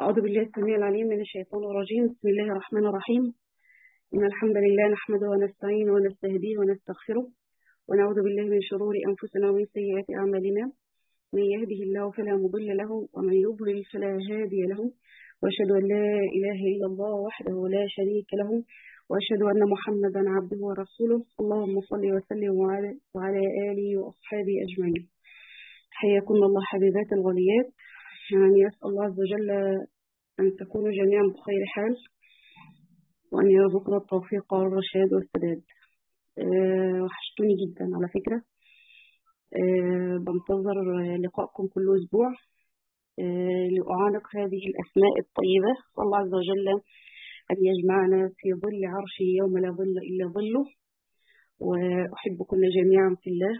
أعوذ بالله السميع العليم من الشيطان الرجيم بسم الله الرحمن الرحيم إن الحمد لله نحمده ونستعينه ونستهديه ونستغفره ونعوذ بالله من شرور أنفسنا ومن سيئات أعمالنا من يهده الله فلا مضل له ومن يضلل فلا هادي له وأشهد أن لا إله إلا الله وحده لا شريك له وأشهد أن محمدا عبده ورسوله اللهم صل وسلم وعلى, وعلى آله وأصحابه أجمعين حياكم الله حبيبات الغاليات يعني أسأل الله عز وجل أن تكونوا جميعا بخير حال وأن يرزقنا التوفيق والرشاد والسداد أه وحشتوني جدا على فكرة أه بنتظر لقائكم كل أسبوع أه لأعانق هذه الأسماء الطيبة صلى الله عز وجل أن يجمعنا في ظل عرشه يوم لا ظل إلا ظله وأحبكم جميعا في الله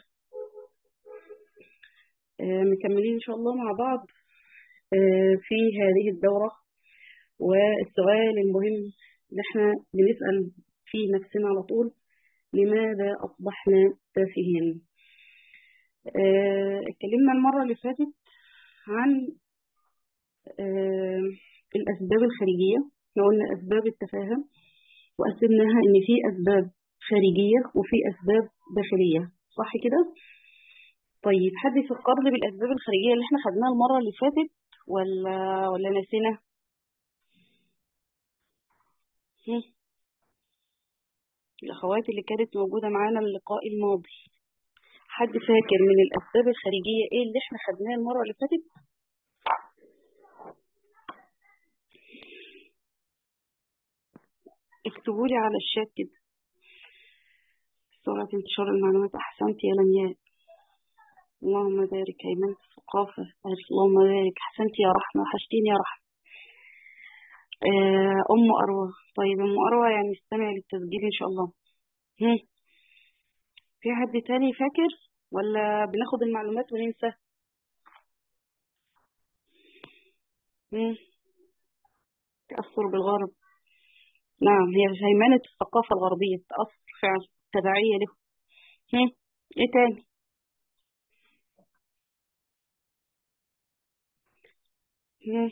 مكملين إن شاء الله مع بعض في هذه الدورة والسؤال المهم اللي احنا بنسأل فيه نفسنا على طول لماذا أصبحنا تافهين اتكلمنا المرة اللي فاتت عن الأسباب الخارجية احنا قلنا أسباب التفاهة وقسمناها إن في أسباب خارجية وفي أسباب داخلية صح كده؟ طيب حد يفكرني بالأسباب الخارجية اللي احنا خدناها المرة اللي فاتت ولا ولا نسينا؟ الأخوات اللي كانت موجودة معانا اللقاء الماضي حد فاكر من الأسباب الخارجية إيه اللي احنا خدناه المرة اللي فاتت؟ اكتبوا لي على الشات كده سرعة انتشار المعلومات أحسنت يا لمياء اللهم بارك أيمن الثقافة اللهم بارك أحسنت يا رحمة وحشتيني يا رحمة أم أروى طيب أم أروى يعني استمع للتسجيل إن شاء الله هم. في حد تاني فاكر ولا بناخد المعلومات وننسى هم. تأثر بالغرب نعم هي هيمنة الثقافة الغربية التأثر فعلا تبعية له هم. ايه تاني هم.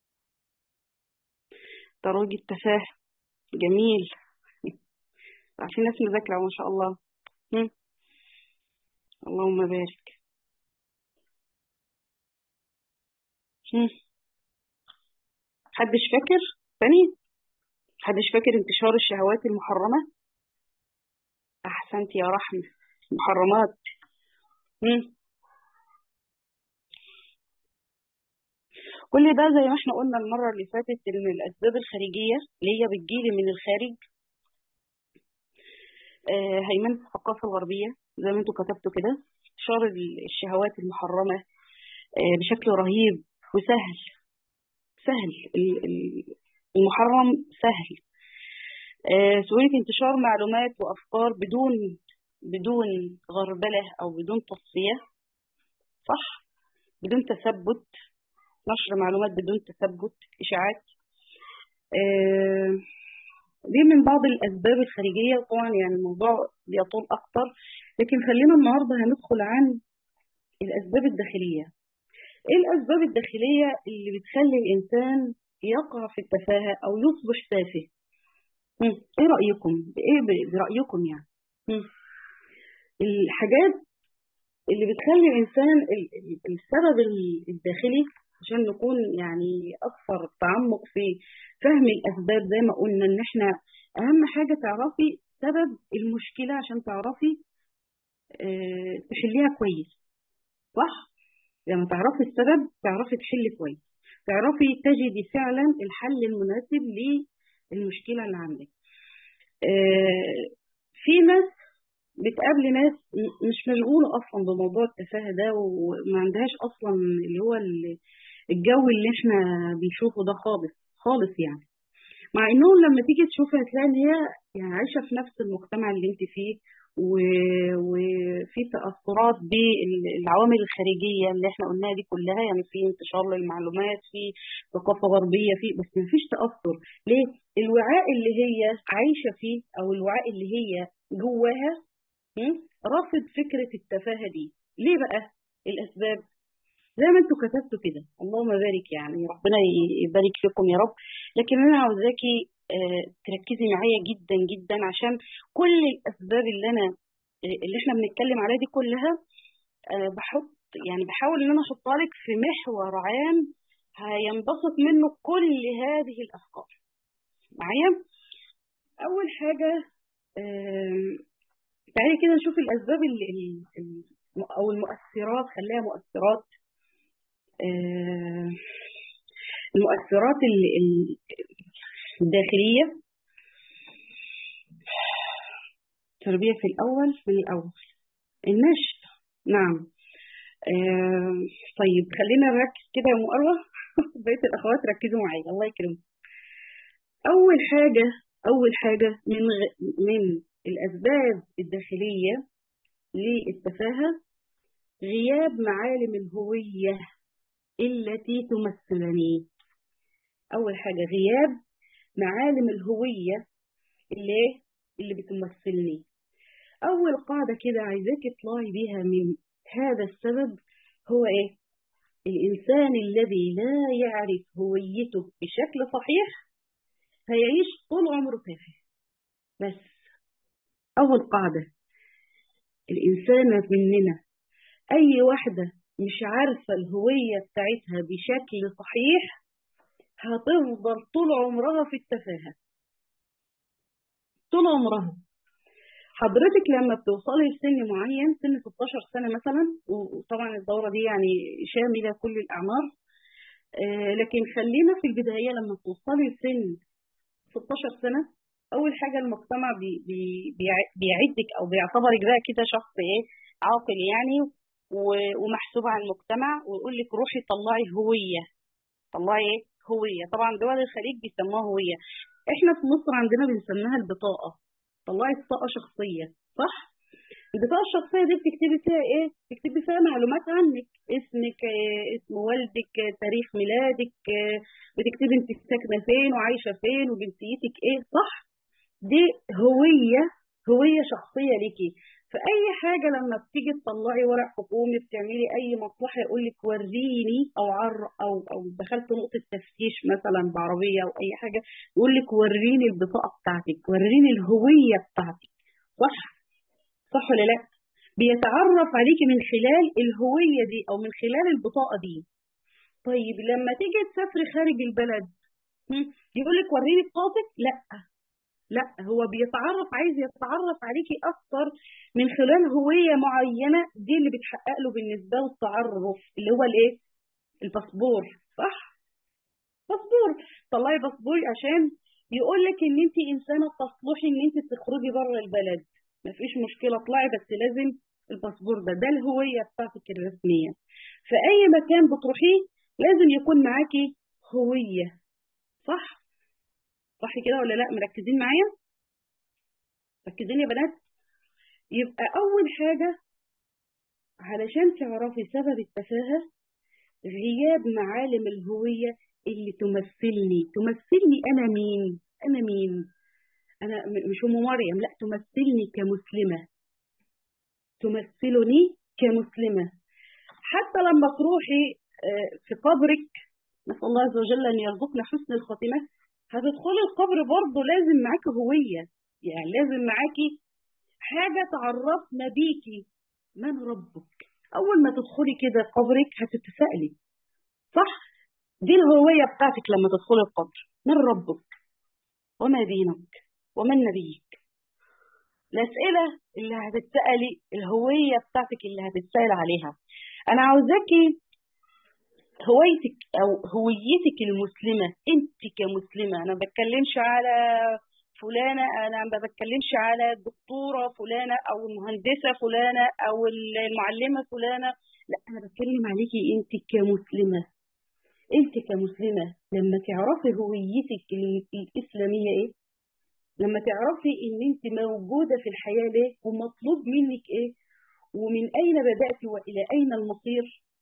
ترويج التفاهة جميل في ناس مذاكرة ما شاء الله هم. اللهم بارك هم. حدش فاكر تاني حدش فاكر انتشار الشهوات المحرمة أحسنت يا رحمة محرمات هم. كل ده زي ما احنا قلنا المرة اللي فاتت ان الأسباب الخارجية اللي هي بتجيلي من الخارج آه هيمنة الثقافة الغربية زي ما انتوا كتبتوا كده انتشار الشهوات المحرمة آه بشكل رهيب وسهل سهل المحرم سهل آه سهولة انتشار معلومات وأفكار بدون بدون غربلة أو بدون تصفية صح بدون تثبت نشر معلومات بدون تثبت إشاعات آه دي من بعض الأسباب الخارجية طبعا يعني الموضوع بيطول أكتر لكن خلينا النهاردة هندخل عن الأسباب الداخلية إيه الأسباب الداخلية اللي بتخلي الإنسان يقع في التفاهة أو يصبح تافه إيه رأيكم؟ إيه برأيكم يعني؟ مم. الحاجات اللي بتخلي الإنسان السبب الداخلي عشان نكون يعني أكثر تعمق في فهم الأسباب زي ما قلنا إن إحنا أهم حاجة تعرفي سبب المشكلة عشان تعرفي اه تحليها كويس صح؟ لما تعرفي السبب تعرفي تحلي كويس تعرفي تجدي فعلا الحل المناسب للمشكلة اللي عندك اه في ناس بتقابل ناس مش مشغولة أصلا بموضوع التفاهة ده وما عندهاش أصلا اللي هو الجو اللي احنا بنشوفه ده خالص خالص يعني مع انهم لما تيجي تشوف هتلاقي ان هي يعني عايشه في نفس المجتمع اللي انت فيه وفي تاثرات بالعوامل الخارجيه اللي احنا قلناها دي كلها يعني في انتشار للمعلومات في ثقافه غربيه في بس ما فيش تاثر ليه الوعاء اللي هي عايشه فيه او الوعاء اللي هي جواها رافض فكره التفاهه دي ليه بقى الاسباب زي ما انتوا كتبتوا كده اللهم بارك يعني ربنا يبارك فيكم يا رب لكن انا عاوزاكي آه، تركزي معايا جدا جدا عشان كل الاسباب اللي انا آه، اللي احنا بنتكلم عليها دي كلها آه، بحط يعني بحاول ان انا احطها لك في محور عام هينبسط منه كل هذه الافكار معايا اول حاجه آم، تعالي كده نشوف الاسباب ال- ال- ال- او المؤثرات خليها مؤثرات آم، المؤثرات ال- ال- الداخليه التربيه في الاول من الاول النشء نعم آم، طيب خلينا نركز كده يا مؤروه بقيه الاخوات ركزوا معايا الله يكرمكم أول حاجة أول حاجة من غ... من الأسباب الداخلية للتفاهة غياب معالم الهوية التي تمثلني أول حاجة غياب معالم الهوية اللي اللي بتمثلني أول قاعدة كده عايزاك تطلعي بيها من هذا السبب هو إيه؟ الإنسان الذي لا يعرف هويته بشكل صحيح هيعيش طول عمره تافه بس أول قاعدة الإنسانة مننا أي واحدة مش عارفة الهوية بتاعتها بشكل صحيح هتفضل طول عمرها في التفاهة طول عمرها حضرتك لما بتوصلي لسن معين سن 16 سنة مثلا وطبعا الدورة دي يعني شاملة كل الأعمار آه، لكن خلينا في البداية لما توصلي لسن 16 سنة أول حاجة المجتمع بي بي بيع- بيعدك أو بيعتبرك بقى كده شخص إيه عاقل يعني و- ومحسوب على المجتمع ويقول لك روحي طلعي هوية طلعي إيه هوية طبعا دول الخليج بيسموها هوية إحنا في مصر عندنا بنسميها البطاقة طلعي بطاقة شخصية صح؟ البطاقة الشخصية دي بتكتبي فيها إيه؟ بتكتبي فيها معلومات عنك اسمك آه، اسم والدك آه، تاريخ ميلادك آه، بتكتبي انت ساكنة فين وعايشة فين وجنسيتك ايه صح؟ دي هوية هوية شخصية ليكي فأي حاجة لما بتيجي تطلعي ورق حكومي بتعملي أي مصلحة يقول لك وريني أو عر أو أو دخلت نقطة تفتيش مثلا بعربية أو أي حاجة يقول لك وريني البطاقة بتاعتك وريني الهوية بتاعتك صح؟ صح ولا لا؟ بيتعرف عليكي من خلال الهوية دي أو من خلال البطاقة دي طيب لما تيجي تسافري خارج البلد يقول لك وريني بطاقتك لا لا هو بيتعرف عايز يتعرف عليكي اكتر من خلال هويه معينه دي اللي بتحقق له بالنسبه له التعرف اللي هو الايه الباسبور صح باسبور طلعي باسبور عشان يقول لك ان انت انسانه تصلحي ان انت تخرجي بره البلد مفيش مشكله اطلعي بس لازم الباسبور ده ده الهويه بتاعتك الرسميه في اي مكان بتروحيه لازم يكون معاكي هويه صح صح كده ولا لا مركزين معايا مركزين يا بنات يبقى اول حاجه علشان تعرفي سبب التفاهه غياب معالم الهويه اللي تمثلني تمثلني انا مين انا مين انا م- مش ام مريم لا تمثلني كمسلمه تمثلني كمسلمه حتى لما تروحي آه، في قبرك نسال الله عز وجل ان يرزقنا حسن الخاتمه هتدخلي القبر برضه لازم معاكي هويه يعني لازم معاكي حاجه تعرفنا بيكي من ربك اول ما تدخلي كده قبرك هتتسالي صح دي الهويه بتاعتك لما تدخلي القبر من ربك وما دينك ومن نبيك الأسئلة اللي هتتسألي الهوية بتاعتك اللي هتتسأل عليها أنا عاوزاكي هويتك أو هويتك المسلمة أنت كمسلمة أنا ما بتكلمش على فلانة أنا ما بتكلمش على الدكتورة فلانة أو المهندسة فلانة أو المعلمة فلانة لا أنا بتكلم عليكي أنت كمسلمة أنت كمسلمة لما تعرفي هويتك الإسلامية إيه لما تعرفي ان انت موجودة في الحياة ليه ومطلوب منك ايه ومن اين بدأت والى اين المصير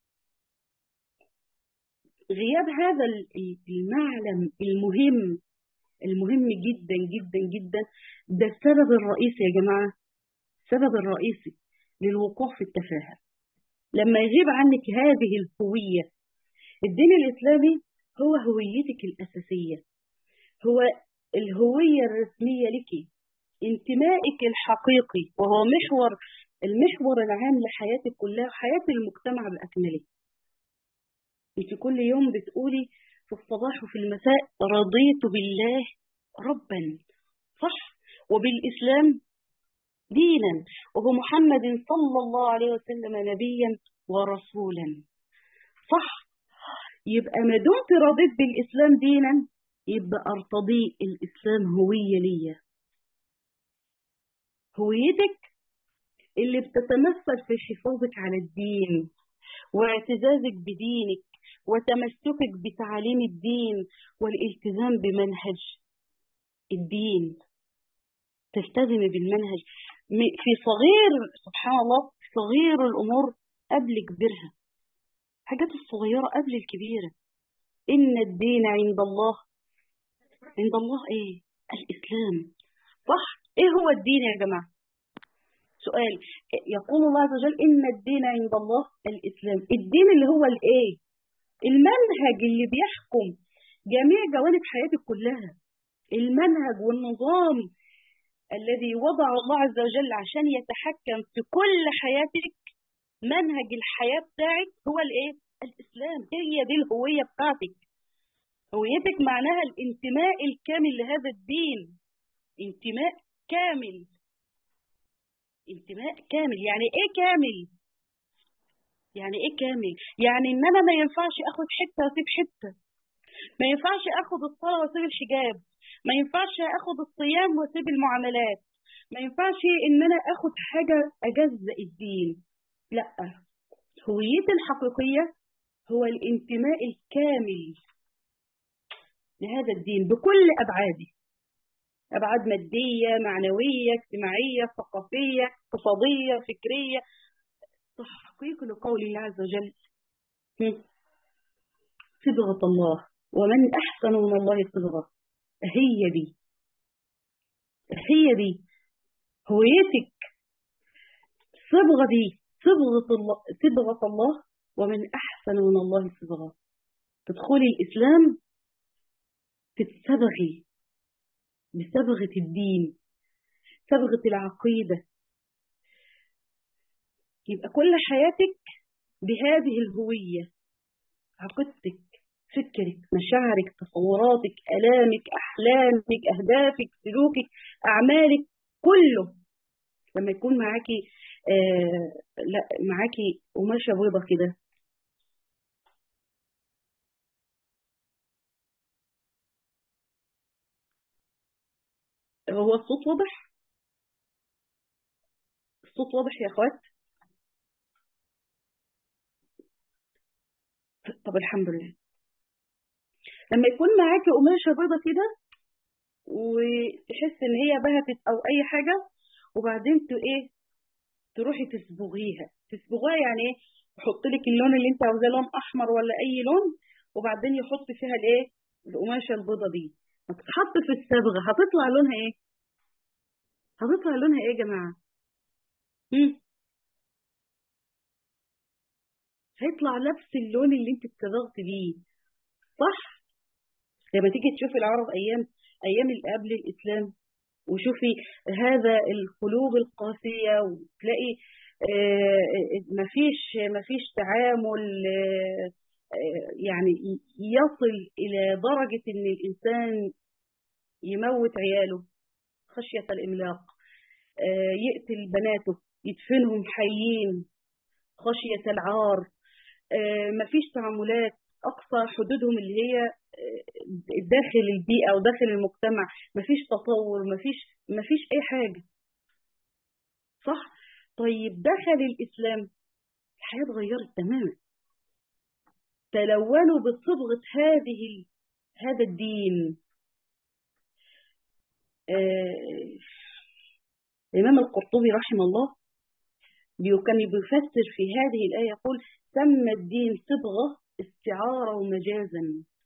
غياب هذا المعلم المهم المهم جدا جدا جدا ده السبب الرئيسي يا جماعة السبب الرئيسي للوقوع في التفاهة لما يغيب عنك هذه الهوية الدين الإسلامي هو هويتك الأساسية هو الهوية الرسمية لك انتمائك الحقيقي وهو محور المحور العام لحياتك كلها وحياة المجتمع بأكمله انت كل يوم بتقولي في الصباح وفي المساء رضيت بالله ربا صح وبالإسلام دينا وبمحمد صلى الله عليه وسلم نبيا ورسولا صح يبقى ما دمت رضيت بالإسلام دينا يبقى أرتضي الإسلام هوية ليا هويتك اللي بتتمثل في حفاظك على الدين واعتزازك بدينك وتمسكك بتعاليم الدين والالتزام بمنهج الدين تلتزم بالمنهج في صغير سبحان الله صغير الأمور قبل كبيرها حاجات الصغيرة قبل الكبيرة إن الدين عند الله عند الله إيه الإسلام صح إيه هو الدين يا جماعة سؤال يقول الله عز وجل إن الدين عند الله الإسلام الدين اللي هو الإيه المنهج اللي بيحكم جميع جوانب حياتك كلها المنهج والنظام الذي وضع الله عز وجل عشان يتحكم في كل حياتك منهج الحياة بتاعك هو الايه الاسلام هي دي الهوية بتاعتك هويتك معناها الانتماء الكامل لهذا الدين انتماء كامل انتماء كامل يعني ايه كامل يعني ايه كامل يعني ان انا ما ينفعش اخد حته واسيب حته ما ينفعش اخد الصلاه واسيب الحجاب ما ينفعش اخد الصيام واسيب المعاملات ما ينفعش ان انا اخد حاجه اجزء الدين لا هويتي الحقيقيه هو الانتماء الكامل لهذا الدين بكل ابعاده ابعاد ماديه معنويه اجتماعيه ثقافيه اقتصاديه فكريه تحقيق لقول الله عز وجل صبغة الله ومن أحسن من الله صبغة هي دي هي دي هويتك صبغة دي صبغة الله صبغة الله ومن أحسن من الله صبغة تدخلي الإسلام تتصبغي بصبغة الدين صبغة العقيدة يبقى كل حياتك بهذه الهوية عقيدتك فكرك مشاعرك تصوراتك ألامك أحلامك أهدافك سلوكك أعمالك كله لما يكون معاكي آه لا معاكي قماشة بيضة كده هو الصوت واضح الصوت واضح يا اخوات طب الحمد لله لما يكون معاكي قماشه بيضه كده وتحس ان هي بهتت او اي حاجه وبعدين ت ايه تروحي تصبغيها تصبغيها يعني ايه يحط لك اللون اللي انت عاوزاه لون احمر ولا اي لون وبعدين يحط فيها الايه القماشه البيضه دي هتتحط في الصبغه هتطلع لونها ايه هتطلع لونها ايه يا جماعه مم. هيطلع نفس اللون اللي انت اتصبغت بيه صح لما تيجي تشوفي العرب ايام ايام اللي قبل الاسلام وشوفي هذا القلوب القاسيه وتلاقي آه مفيش مفيش تعامل آه يعني يصل الى درجه ان الانسان يموت عياله خشيه الاملاق آه يقتل بناته يدفنهم حيين خشيه العار مفيش تعاملات اقصى حدودهم اللي هي داخل البيئه وداخل المجتمع مفيش تطور مفيش مفيش اي حاجه صح طيب دخل الاسلام الحياه اتغيرت تماما تلونوا بصبغه هذه هذا الدين آه الامام القرطبي رحمه الله كان بيفسر في هذه الآية يقول سمى الدين صبغة استعارة ومجازا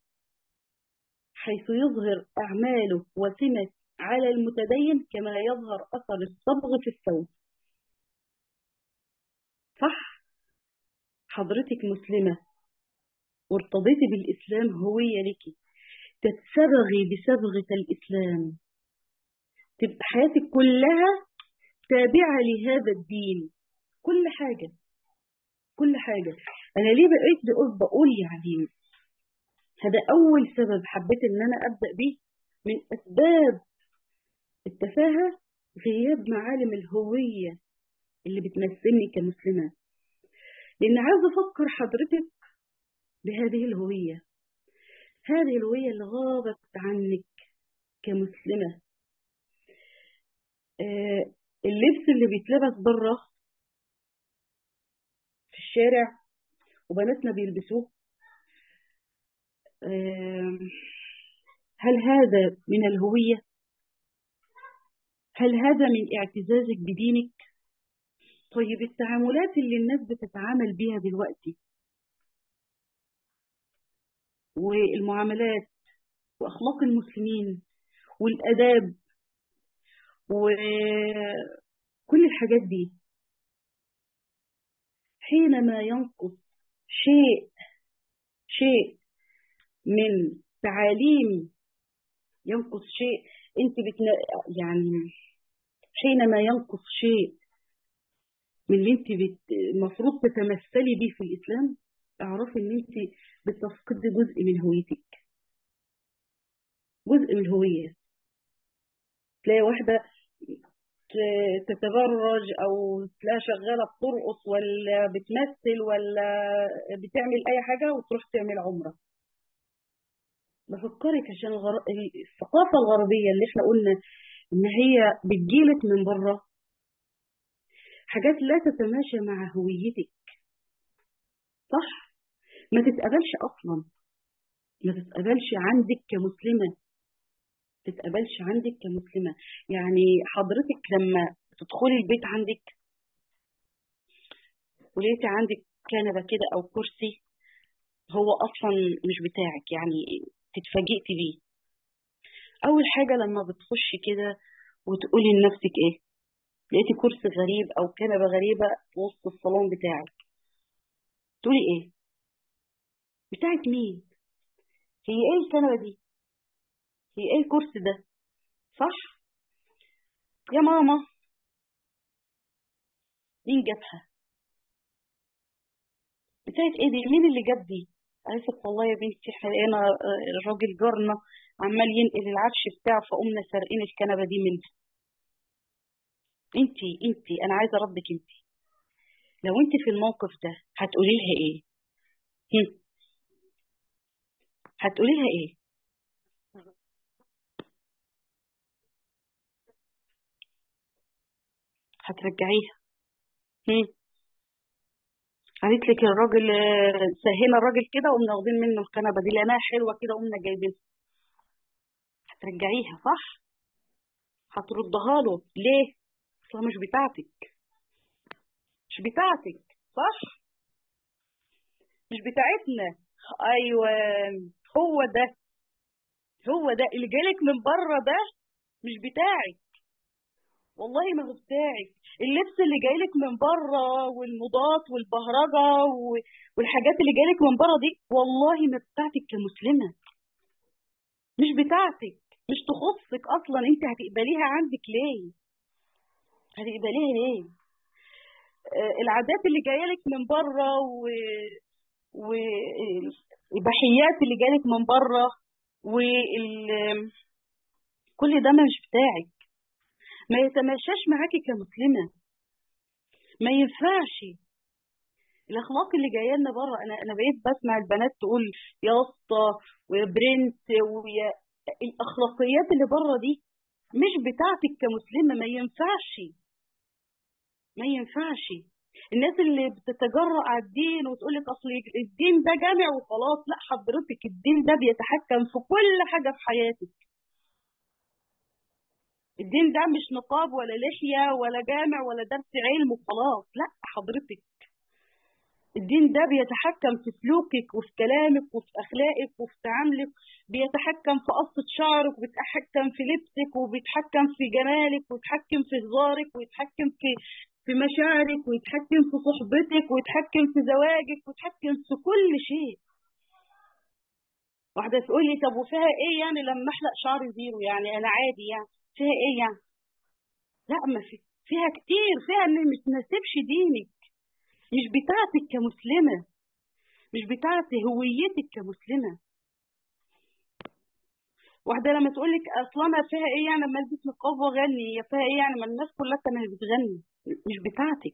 حيث يظهر أعماله وسمة على المتدين كما يظهر أثر الصبغ في الثوب صح حضرتك مسلمة وارتضيتي بالإسلام هوية لك تتصبغي بصبغة الإسلام تبقى حياتك كلها تابعة لهذا الدين كل حاجة كل حاجة أنا ليه بقيت بقول, بقول يعني هذا أول سبب حبيت إن أنا أبدأ به من أسباب التفاهة غياب معالم الهوية اللي بتمثلني كمسلمة لأن عايزة أفكر حضرتك بهذه الهوية هذه الهوية اللي غابت عنك كمسلمة آه اللبس اللي بيتلبس بره في الشارع وبناتنا بيلبسوه آه هل هذا من الهوية؟ هل هذا من اعتزازك بدينك؟ طيب التعاملات اللي الناس بتتعامل بيها دلوقتي والمعاملات وأخلاق المسلمين والأداب وكل الحاجات دي حينما ينقص شيء شيء من تعاليم ينقص شيء انت بتنا يعني حينما ينقص شيء من اللي انت بت... المفروض تتمثلي بيه في الاسلام اعرفي ان انت بتفقدي جزء من هويتك جزء من الهويه تلاقي واحده تتبرج او تلاقيها شغاله بترقص ولا بتمثل ولا بتعمل اي حاجه وتروح تعمل عمره بفكرك عشان الغر... الثقافه الغربيه اللي احنا قلنا ان هي بتجيلك من بره حاجات لا تتماشى مع هويتك صح ما تتقبلش اصلا ما تتقبلش عندك كمسلمه تتقبلش عندك كمسلمة يعني حضرتك لما تدخلي البيت عندك ولقيتي عندك كنبة كده أو كرسي هو أصلا مش بتاعك يعني تتفاجئتي بيه أول حاجة لما بتخشي كده وتقولي لنفسك إيه لقيتي كرسي غريب أو كنبة غريبة في وسط الصالون بتاعك تقولي إيه بتاعت مين هي إيه الكنبة دي هي ايه الكرسي ده صح يا ماما مين جابها بتاعت ايه دي مين اللي جاب دي قالت والله يا بنتي احنا لقينا الراجل جارنا عمال ينقل العفش بتاعه فقمنا سارقين الكنبه دي منه انتي انتي انا عايزه ردك انتي لو انتي في الموقف ده هتقولي لها ايه هم. هتقولي لها ايه هترجعيها هم. قالت لك الراجل سهينا الراجل كده وقمنا واخدين منه الكنبه دي لقيناها حلوه كده وقمنا جايبينها هترجعيها صح هتردها له ليه اصلا مش بتاعتك مش بتاعتك صح مش بتاعتنا ايوه هو ده هو ده اللي جالك من بره ده مش بتاعك والله ما هو بتاعك اللبس اللي جايلك من بره والموضات والبهرجه والحاجات اللي جايلك من بره دي والله ما بتاعتك كمسلمه مش بتاعتك مش تخصك اصلا انت هتقبليها عندك ليه هتقبليها ليه آه العادات اللي جايلك من بره و والبحيات اللي جايلك من بره وال كل ده مش بتاعك ما يتماشاش معاكي كمسلمة ما ينفعش الاخلاق اللي جايه لنا بره انا انا بقيت بسمع البنات تقول يا اسطى ويا برنس ويا الاخلاقيات اللي بره دي مش بتاعتك كمسلمه ما ينفعش ما ينفعش الناس اللي بتتجرأ على الدين وتقول لك اصل الدين ده جامع وخلاص لا حضرتك الدين ده بيتحكم في كل حاجه في حياتك الدين ده مش نقاب ولا لحية ولا جامع ولا درس علم وخلاص لا حضرتك الدين ده بيتحكم في سلوكك وفي كلامك وفي أخلاقك وفي تعاملك بيتحكم في قصة شعرك وبيتحكم في لبسك وبيتحكم في جمالك ويتحكم في هزارك ويتحكم في في مشاعرك ويتحكم في صحبتك ويتحكم في زواجك ويتحكم في كل شيء واحدة تقول لي طب وفيها ايه يعني لما احلق شعري زيرو يعني انا عادي يعني فيها ايه يعني لا ما في فيها كتير فيها ان ما تناسبش دينك مش بتاعتك كمسلمة مش بتاعت هويتك كمسلمة واحدة لما تقول لك اصل انا فيها ايه يعني لما البس نقاب واغني هي فيها ايه يعني ما الناس كلها كانت بتغني مش بتاعتك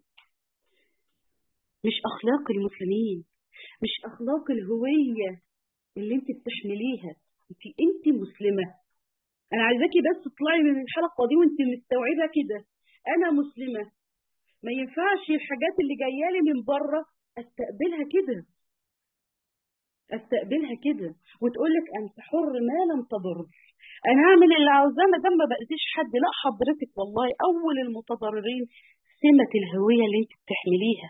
مش اخلاق المسلمين مش اخلاق الهوية اللي انت بتحمليها انت انت مسلمة انا عايزاكي بس تطلعي من الحلقة دي وانت مستوعبة كده انا مسلمة ما ينفعش الحاجات اللي جايه لي من بره استقبلها كده استقبلها كده وتقول لك انت حر ما لم تضر انا اعمل اللي عاوزاه ما دام ما باذيش حد لا حضرتك والله اول المتضررين سمه الهويه اللي انت بتحمليها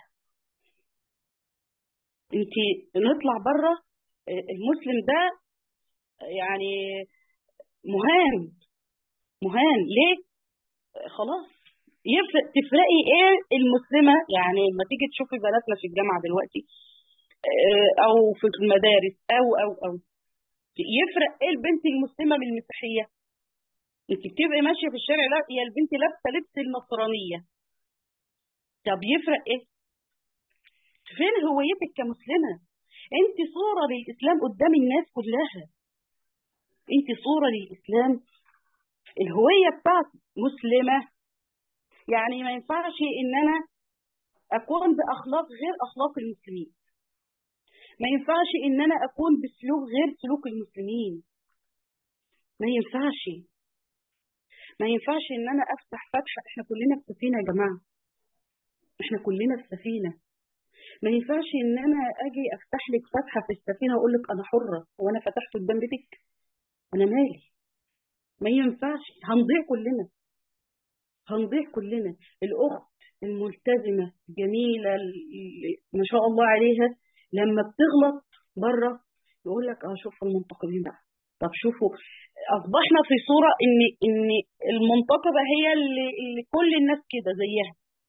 انت نطلع بره المسلم ده يعني مهان مهان ليه خلاص يفرق تفرقي ايه المسلمه يعني لما تيجي تشوفي بناتنا في الجامعه دلوقتي او في المدارس او او او يفرق ايه البنت المسلمه من المسيحيه انت بتبقي ماشيه في الشارع لا يا البنت لابسه لبس النصرانيه طب يفرق ايه فين هويتك كمسلمه انت صوره للاسلام قدام الناس كلها انت صوره للاسلام الهويه بتاعتك مسلمه يعني ما ينفعش ان انا اكون باخلاق غير اخلاق المسلمين ما ينفعش ان انا اكون بسلوك غير سلوك المسلمين ما ينفعش ما ينفعش ان انا افتح فتحه احنا كلنا في سفينه يا جماعه احنا كلنا في سفينه ما ينفعش ان انا اجي افتح لك فتحه في السفينه واقول لك انا حره وانا فتحت قدام بيتك انا مالي ما ينفعش هنضيع كلنا هنضيع كلنا الاخت الملتزمه الجميله ما شاء الله عليها لما بتغلط بره يقول لك اه شوفوا المنتقبين بقى طب شوفوا اصبحنا في صوره ان ان المنتقبه هي اللي, اللي كل الناس كده زيها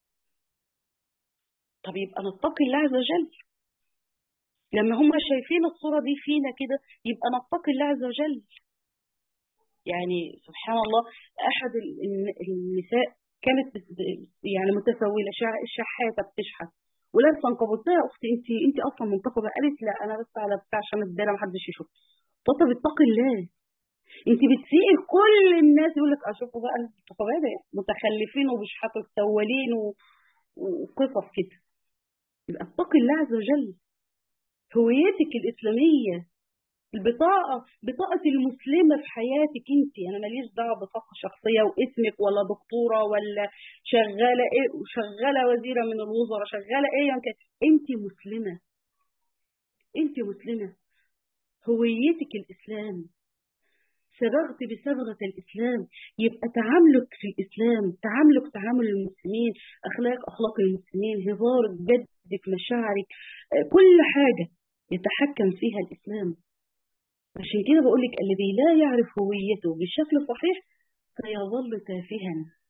طب يبقى نتقي الله عز وجل لما هم شايفين الصوره دي فينا كده يبقى نتقي الله عز وجل يعني سبحان الله احد النساء كانت يعني متسوله شحاته بتشحت ولابسه نقاب قلت لها يا اختي انت انت اصلا منتقبه قالت لا انا بس على بتاع عشان الدايره ما حدش يشوف قلت لها اتقي الله انت بتسيئي كل الناس يقول لك اشوفوا بقى المنتقبات متخلفين وبيشحتوا السوالين وقصص كده يبقى اتقي الله عز وجل هويتك الاسلاميه البطاقه بطاقه المسلمه في حياتك انت انا ماليش دعوه بطاقه شخصيه واسمك ولا دكتوره ولا شغاله ايه شغاله وزيره من الوزراء شغاله ايه يعني انت مسلمه انت مسلمه هويتك الاسلام صبغت بصبغه الاسلام يبقى تعاملك في الاسلام تعاملك تعامل المسلمين اخلاق اخلاق المسلمين هزارك جدك مشاعرك كل حاجه يتحكم فيها الاسلام عشان كده بقول لك الذي لا يعرف هويته بشكل صحيح سيظل تافها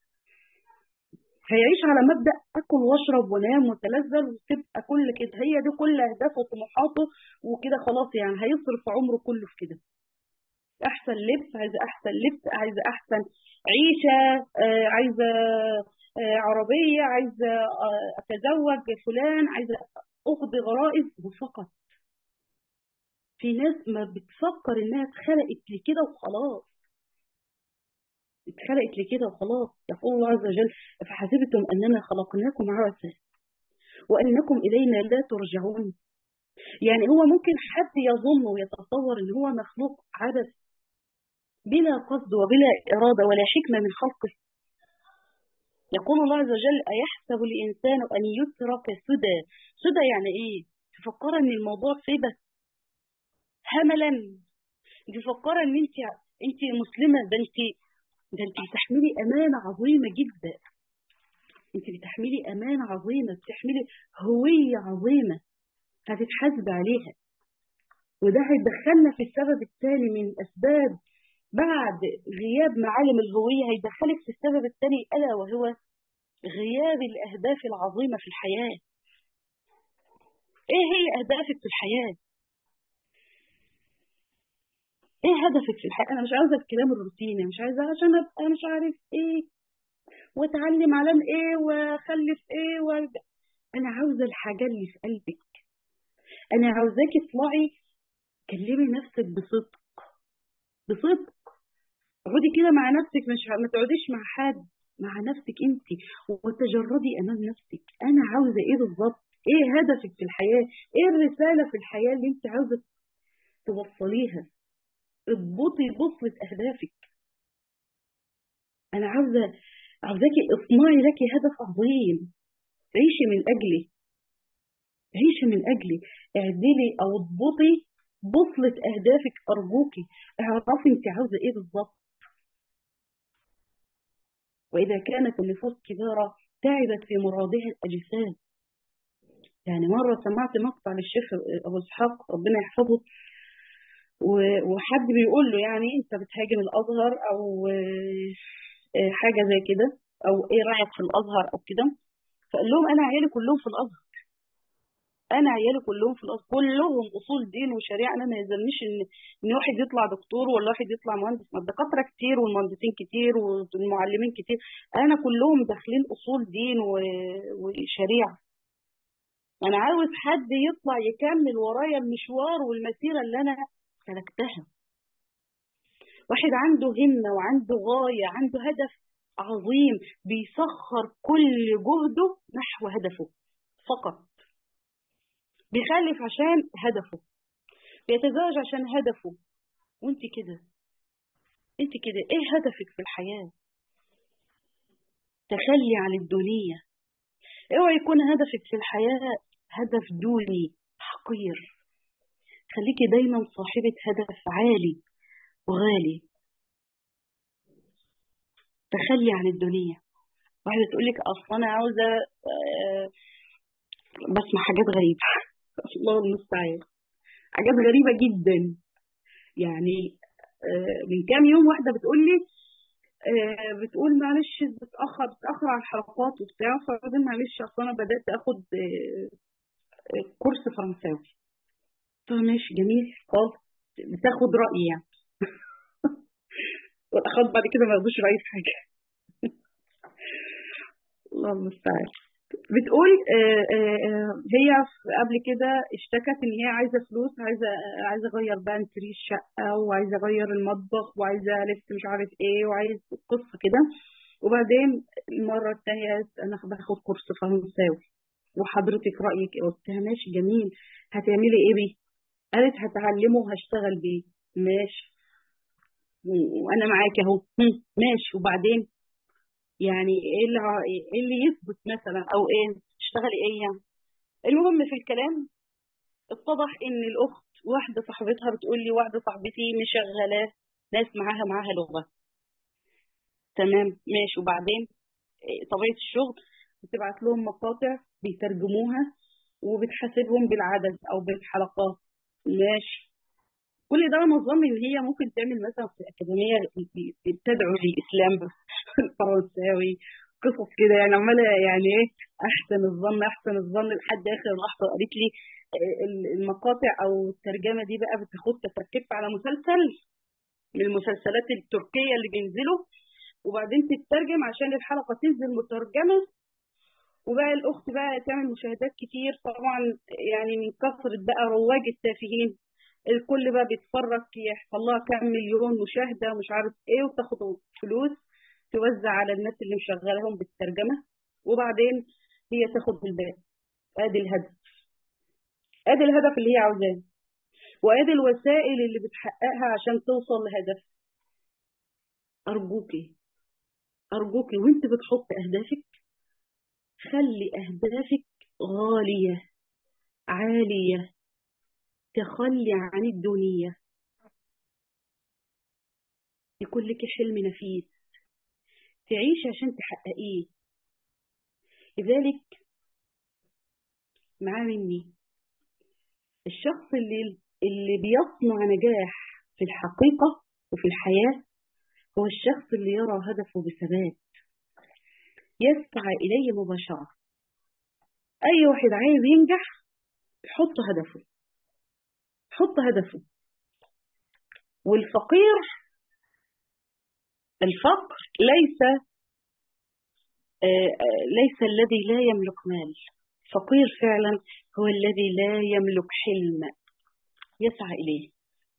هيعيش على مبدأ أكل واشرب وانام وتلذذ وتبقى كل كده هي دي كل أهدافه وطموحاته وكده خلاص يعني هيصرف عمره كله في كده أحسن لبس عايزة أحسن لبس عايزة أحسن عيشة آه عايزة آه عربية عايزة آه أتزوج فلان عايزة أقضي غرائز وفقط في ناس ما بتفكر انها اتخلقت لكده وخلاص اتخلقت لكده وخلاص يقول الله عز وجل فحسبتم اننا خلقناكم عبثا وانكم الينا لا ترجعون يعني هو ممكن حد يظن ويتصور ان هو مخلوق عبث بلا قصد وبلا اراده ولا حكمه من خلقه يقول الله عز وجل ايحسب الانسان ان يترك سدى سدى يعني ايه تفكر ان الموضوع سيبه هملا انت مفكره ان انت انت مسلمه ده انت ده انت بتحملي امانه عظيمه جدا انت بتحملي امانه عظيمه بتحملي هويه عظيمه هتتحاسب عليها وده هيدخلنا في السبب الثاني من اسباب بعد غياب معالم الهويه هيدخلك في السبب الثاني الا وهو غياب الأهداف العظيمة في الحياة إيه هي أهدافك في الحياة إيه هدفك في الحياة أنا مش عايزة الكلام الروتيني مش عايزة عشان أبقى مش عارف إيه وأتعلم علم إيه وأخلف إيه و... أنا عاوزة الحاجة اللي في قلبك أنا عاوزاكي تطلعي كلمي نفسك بصدق بصدق اقعدي كده مع نفسك مش ما تقعديش مع حد مع نفسك انت وتجردي امام نفسك انا عاوزه ايه بالظبط ايه هدفك في الحياه ايه الرساله في الحياه اللي انت عاوزه توصليها اضبطي بوصله اهدافك انا عاوزه عاوزاكي اصنعي لك هدف عظيم عيشي من اجلي عيشي من اجلي اعدلي او اضبطي بوصله اهدافك ارجوكي اعرفي انت عاوزه ايه بالظبط وإذا كانت النفوس كبيرة تعبت في مرادها الأجساد يعني مرة سمعت مقطع للشيخ أبو إسحاق ربنا يحفظه وحد بيقول له يعني أنت بتهاجم الأزهر أو حاجة زي كده أو إيه رأيك في الأزهر أو كده فقال لهم أنا عيالي كلهم في الأزهر انا عيالي كلهم في الاصل كلهم اصول دين وشريعه انا ما يلزمنيش ان ان واحد يطلع دكتور ولا واحد يطلع مهندس ما الدكاتره كتير والمهندسين كتير والمعلمين كتير انا كلهم داخلين اصول دين وشريعه انا عاوز حد يطلع يكمل ورايا المشوار والمسيره اللي انا سلكتها واحد عنده همه وعنده غايه عنده هدف عظيم بيسخر كل جهده نحو هدفه فقط بيخلف عشان هدفه بيتزوج عشان هدفه وانت كده انت كده ايه هدفك في الحياة تخلي عن الدنيا اوعى يكون هدفك في الحياة هدف دوني حقير خليكي دايما صاحبة هدف عالي وغالي تخلي عن الدنيا واحدة تقولك أصلا أنا عاوزة بسمع حاجات غريبة الله المستعان حاجات غريبة جدا يعني من كام يوم واحدة بتقول لي بتقول معلش بتأخر بتأخر على الحلقات وبتاع فبعدين معلش أصل أنا بدأت آخد كورس فرنساوي قلت ماشي جميل خالص بتاخد رأيي يعني والأخوات بعد كده ما ياخدوش رأيي في حاجة الله المستعان بتقول آآ آآ هي قبل كده اشتكت ان هي عايزه فلوس عايزه عايزه اغير بقى انتري الشقه وعايزه اغير المطبخ وعايزه الف مش عارف ايه وعايز قصه كده وبعدين المره الثانيه انا باخد كورس فرنساوي وحضرتك رايك ايه قلت لها ماشي جميل هتعملي ايه بيه قالت هتعلمه وهشتغل بيه ماشي وانا معاك اهو ماشي وبعدين يعني ايه اللي ايه اللي يثبت مثلا او ايه تشتغلي ايه يعني المهم في الكلام اتضح ان الاخت واحده صاحبتها بتقول لي واحده صاحبتي مشغله ناس معاها معاها لغه تمام ماشي وبعدين طبيعه الشغل بتبعت لهم مقاطع بيترجموها وبتحاسبهم بالعدد او بالحلقات ماشي كل ده انا ظن ان هي ممكن تعمل مثلا في اكاديميه بتدعو للاسلام الفرنساوي قصص كده يعني عماله يعني ايه احسن الظن احسن الظن لحد اخر لحظه قالت لي المقاطع او الترجمه دي بقى بتاخدها تركبها على مسلسل من المسلسلات التركيه اللي بينزلوا وبعدين تترجم عشان الحلقه تنزل مترجمه وبقى الاخت بقى تعمل مشاهدات كتير طبعا يعني من كثره بقى رواج التافهين الكل بقى بيتفرج يحصل لها كام مليون مشاهده ومش عارف ايه وتاخد فلوس توزع على الناس اللي مشغلهم بالترجمه وبعدين هي تاخد الباقي ادي الهدف ادي الهدف اللي هي عاوزاه وادي الوسائل اللي بتحققها عشان توصل لهدف ارجوكي ارجوكي وانت بتحط اهدافك خلي اهدافك غاليه عاليه تخلي عن الدنيا يكون لك حلم نفيس تعيش عشان تحققيه لذلك مع مني الشخص اللي اللي بيصنع نجاح في الحقيقة وفي الحياة هو الشخص اللي يرى هدفه بثبات يسعى إليه مباشرة أي واحد عايز ينجح يحط هدفه يحط هدفه والفقير الفقر ليس آه، آه، ليس الذي لا يملك مال فقير فعلا هو الذي لا يملك حلم يسعى إليه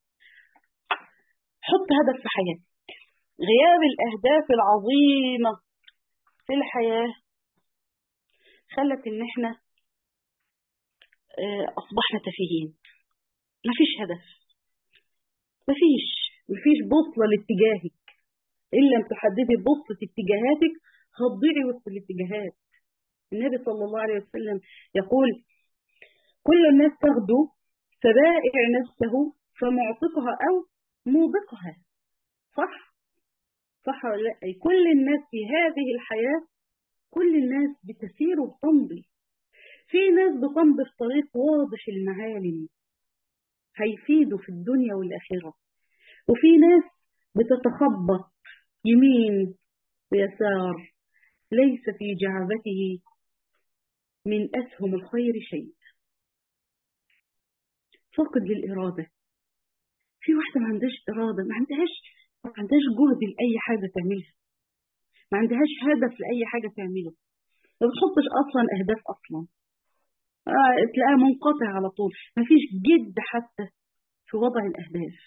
حط هدف في حياتك غياب الأهداف العظيمة في الحياة خلت إن إحنا آه، أصبحنا تافهين مفيش هدف مفيش مفيش بوصلة لاتجاهك إن لم تحددي بوصلة اتجاهاتك هتضيعي وسط الاتجاهات النبي صلى الله عليه وسلم يقول كل الناس تغدو فبائع نفسه فمعتقها أو موبقها صح؟ صح ولا لا؟ أي كل الناس في هذه الحياة كل الناس بتسير وتمضي في ناس بتمضي في طريق واضح المعالم هيفيدوا في الدنيا والآخرة وفي ناس بتتخبط يمين ويسار ليس في جعبته من أسهم الخير شيء فقد للإرادة في واحدة ما عندهاش إرادة ما عندهاش ما عندهاش جهد لأي حاجة تعملها ما عندهاش هدف لأي حاجة تعمله ما بتحطش أصلا أهداف أصلا آه تلاقيها منقطع على طول ما فيش جد حتى في وضع الأهداف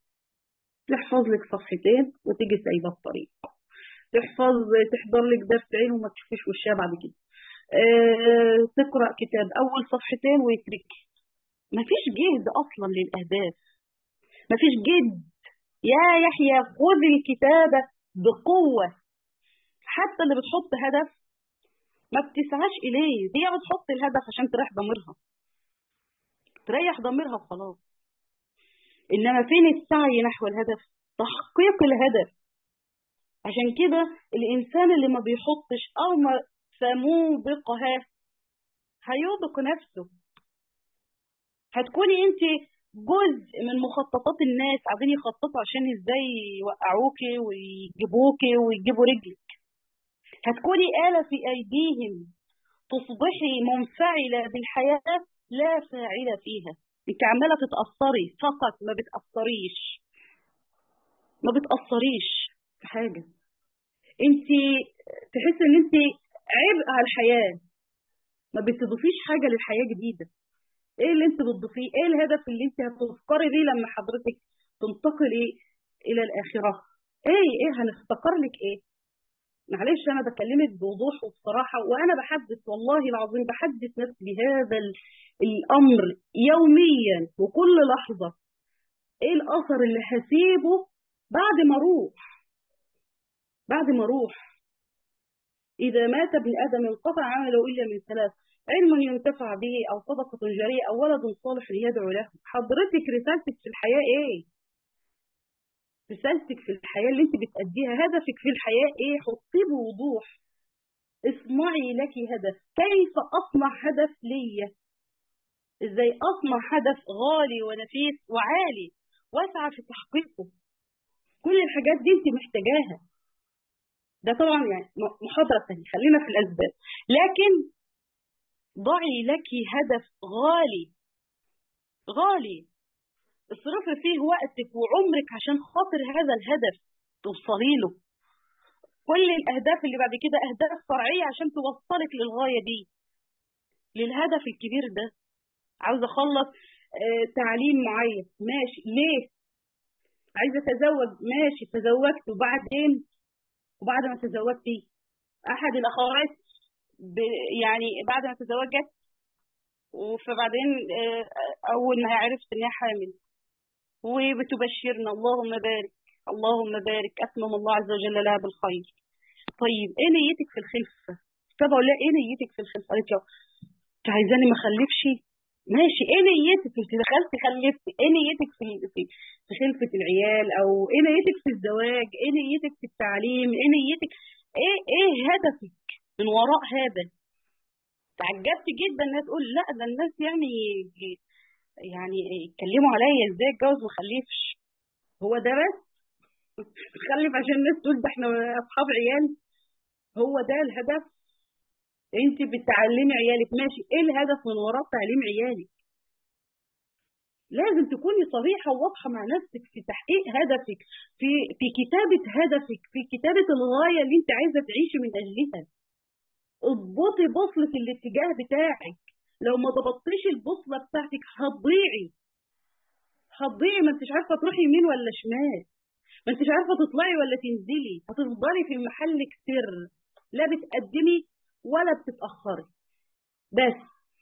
تحفظ لك صفحتين وتيجي سايبة الطريق تحفظ تحضر لك درسين وما تشوفيش وشها بعد كده آه تقرأ كتاب أول صفحتين ويترك ما فيش جهد أصلا للأهداف ما فيش جد يا يحيى خذ الكتابة بقوة حتى اللي بتحط هدف ما بتسعاش إليه دي بتحط الهدف عشان تريح ضميرها تريح ضميرها وخلاص إنما فين السعي نحو الهدف تحقيق الهدف عشان كده الإنسان اللي ما بيحطش أو ما فموبقها هيوبق نفسه هتكوني انت جزء من مخططات الناس عايزين يخططوا عشان ازاي يوقعوكي ويجيبوكي ويجيبوا رجلك هتكوني آلة في أيديهم تصبحي منفعلة بالحياة لا فاعلة فيها انت عمالة تتأثري فقط ما بتأثريش ما بتأثريش في حاجة انت تحس ان انت عبء على الحياة ما بتضيفيش حاجة للحياة جديدة ايه اللي انت بتضيفيه ايه الهدف اللي انت هتفكري بيه لما حضرتك تنتقلي الى الاخره ايه ايه هنفتكر لك ايه معلش انا بكلمك بوضوح وبصراحه وانا بحدث والله العظيم بحدث نفسي بهذا الامر يوميا وكل لحظه ايه الاثر اللي هسيبه بعد ما اروح بعد ما اروح اذا مات ابن ادم انقطع عمله الا من ثلاث علم ينتفع به أو صدقة جارية أو ولد صالح يدعو له حضرتك رسالتك في الحياة إيه؟ رسالتك في الحياة اللي أنت بتأديها هدفك في الحياة إيه؟ حطيه بوضوح اصنعي لك هدف كيف أصنع هدف ليا إزاي أصنع هدف غالي ونفيس وعالي واسعى في تحقيقه كل الحاجات دي أنت محتاجاها ده طبعا يعني محاضرة ثانية خلينا في الأسباب لكن ضعي لك هدف غالي غالي اصرفي فيه وقتك وعمرك عشان خاطر هذا الهدف توصلي له كل الأهداف اللي بعد كده أهداف فرعية عشان توصلك للغاية دي للهدف الكبير ده عاوزة أخلص آه تعليم معين ماشي ليه عايزة أتزوج ماشي تزوجت وبعدين وبعد ما تزوجتي أحد الأخوات يعني بعد ما تزوجت فبعدين أول ما عرفت إن هي حامل وبتبشرنا اللهم بارك اللهم بارك أتمم الله عز وجل لها بالخير طيب إيه نيتك في الخلفة؟ طب أقول لها إيه نيتك في الخلفة؟ قالت له أنت عايزاني ما أخلفش؟ ماشي إيه نيتك؟ أنت دخلت خلفت إيه نيتك في في في خلفة العيال أو إيه نيتك في الزواج؟ إيه نيتك في التعليم؟ إيه نيتك؟ إيه إيه هدفك؟ من وراء هذا تعجبت جدا الناس تقول لا ده الناس يعني يعني يتكلموا عليا ازاي اتجوز ما اخلفش هو ده بس تخلف عشان الناس تقول ده احنا اصحاب عيال هو ده الهدف انت بتعلمي عيالك ماشي ايه الهدف من وراء تعليم عيالك لازم تكوني صريحة وواضحة مع نفسك في تحقيق هدفك في في كتابة هدفك في كتابة الغاية اللي انت عايزة تعيشي من أجلها اضبطي بوصلة الاتجاه بتاعك لو ما ضبطتيش البوصلة بتاعتك هتضيعي هتضيعي ما انتش عارفة تروحي يمين ولا شمال ما انتش عارفة تطلعي ولا تنزلي هتفضلي في محلك سر لا بتقدمي ولا بتتأخري بس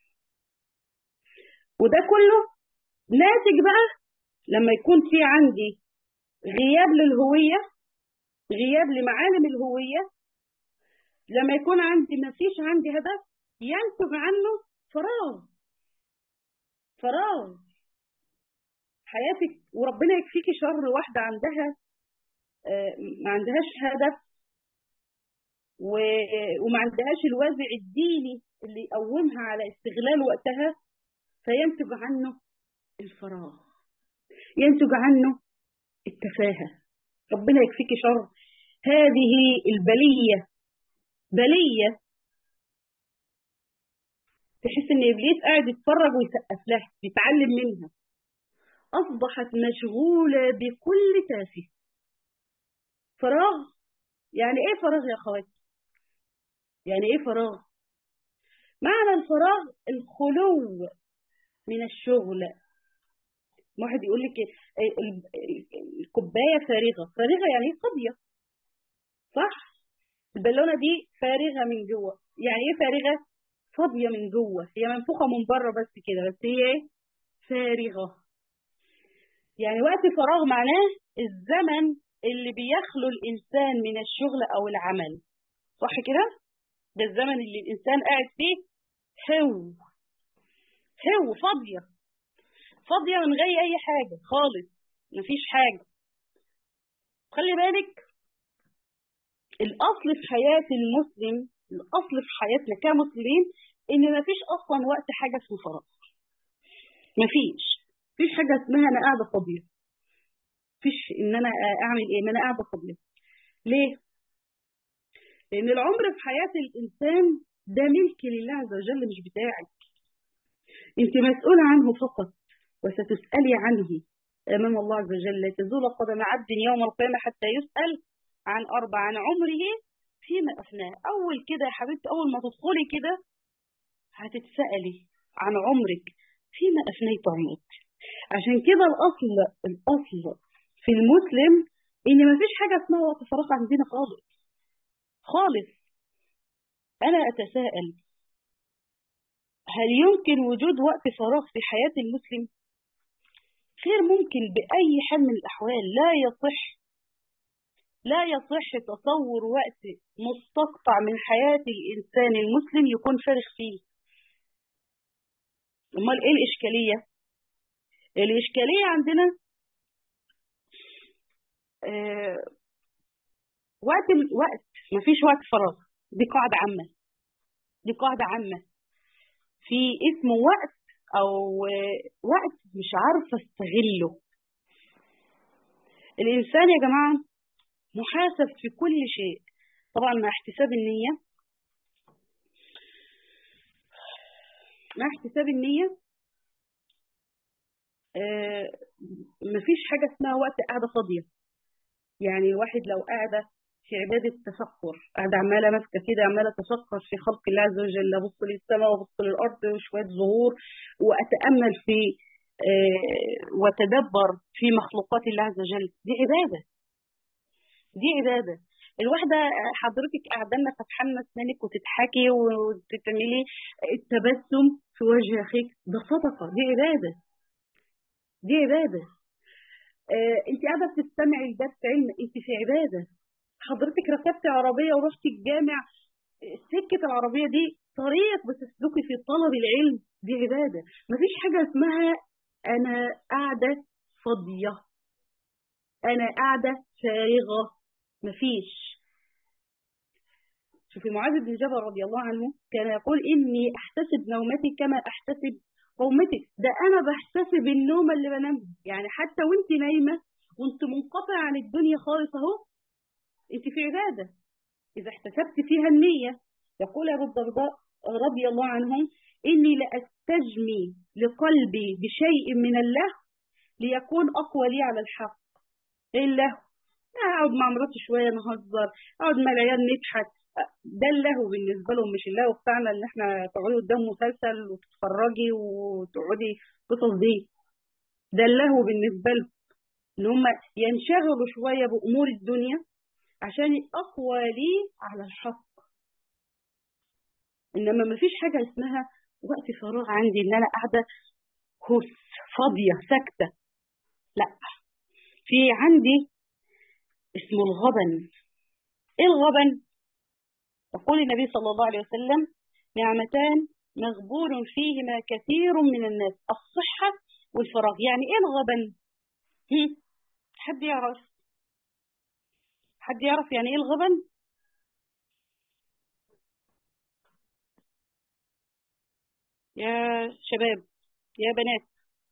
وده كله ناتج بقى لما يكون في عندي غياب للهوية غياب لمعالم الهوية لما يكون عندي ما فيش عندي هدف ينتج عنه فراغ فراغ حياتك وربنا يكفيكي شر واحدة عندها ما عندهاش هدف وما عندهاش الوازع الديني اللي يقومها على استغلال وقتها فينتج عنه الفراغ ينتج عنه التفاهة ربنا يكفيك شر هذه البلية بلية تحس ان ابليس قاعد يتفرج ويسقف لها يتعلم منها اصبحت مشغولة بكل تافه فراغ يعني ايه فراغ يا اخواتي يعني ايه فراغ معنى الفراغ الخلو من الشغل واحد يقول لك الكوبايه فارغه فارغه يعني ايه فاضيه صح البالونه دي فارغه من جوه يعني ايه فارغه فاضيه من جوه هي منفوخه من بره بس كده بس هي ايه فارغه يعني وقت فراغ معناه الزمن اللي بيخلو الانسان من الشغل او العمل صح كده ده الزمن اللي الانسان قاعد فيه هو هو فاضيه فاضية من غير أي حاجة خالص مفيش حاجة خلي بالك الأصل في حياة المسلم الأصل في حياتنا كمسلمين إن مفيش أصلا وقت حاجة اسمه فراغ مفيش مفيش حاجة اسمها أنا قاعدة فاضية مفيش إن أنا أعمل إيه ما أنا قاعدة فاضية ليه؟ لأن العمر في حياة الإنسان ده ملك لله عز وجل مش بتاعك أنت مسؤولة عنه فقط وستسألي عنه أمام الله عز وجل تزول قدم عبد يوم القيامة حتى يسأل عن أربع عن عمره فيما أفناه أول كده يا حبيبتي أول ما تدخلي كده هتتسألي عن عمرك فيما أفنيت عمرك عشان كده الأصل الأصل في المسلم إن مفيش حاجة اسمها وقت فراغ عندنا خالص خالص أنا أتساءل هل يمكن وجود وقت فراغ في حياة المسلم؟ غير ممكن بأي حال من الأحوال لا يصح لا يصح تصور وقت مستقطع من حياة الإنسان المسلم يكون فارغ فيه أمال إيه الإشكالية؟ الإشكالية عندنا آه وقت وقت مفيش وقت فراغ دي قاعدة عامة دي قاعدة عامة في اسمه وقت او وقت مش عارفه استغله الانسان يا جماعه محاسب في كل شيء طبعا مع احتساب النيه مع احتساب النيه آه مفيش حاجه اسمها وقت قاعده فاضيه يعني واحد لو قاعده في عبادة تفكر قاعدة عمالة ماسكة كده عمالة أتفكر في خلق الله عز وجل أبص للسماء وأبص للأرض وشوية ظهور وأتأمل في آه وتدبر في مخلوقات الله عز وجل دي عبادة دي عبادة الواحدة حضرتك قاعدة لنا فاتحة أسنانك وتضحكي وتعملي التبسم في وجه أخيك ده صدقة دي عبادة دي عبادة آه انت قاعدة بتستمعي لدرس علم انت في عبادة حضرتك ركبت عربية ورحت الجامع سكة العربية دي طريق بتسلكي في طلب العلم دي عبادة مفيش حاجة اسمها أنا قاعدة فاضية أنا قاعدة فارغة مفيش شوفي معاذ بن جبل رضي الله عنه كان يقول إني أحتسب نومتي كما أحتسب قومتي ده أنا بحتسب النوم اللي بنام يعني حتى وانت نايمة وانت منقطع عن الدنيا خالص اهو انت في عبادة إذا احتسبت فيها النية يقول أبو الدرداء رضي الله عنهم إني لأستجمي لقلبي بشيء من الله ليكون أقوى لي على الحق إيه اللهو أقعد مع مراتي شوية نهزر أقعد مع العيال نضحك ده اللهو بالنسبة لهم مش اللهو بتاعنا إن إحنا تقعدي قدام مسلسل وتتفرجي وتقعدي قصص دي ده اللهو بالنسبة لهم إن هم ينشغلوا شوية بأمور الدنيا عشان أقوى لي على الحق إنما ما فيش حاجة اسمها وقت فراغ عندي إن أنا قاعدة هس فاضية ساكتة لا في عندي اسمه الغبن ايه الغبن يقول النبي صلى الله عليه وسلم نعمتان مغبون فيهما كثير من الناس الصحة والفراغ يعني ايه الغبن هم؟ حد يعرف حد يعرف يعني ايه الغبن يا شباب يا بنات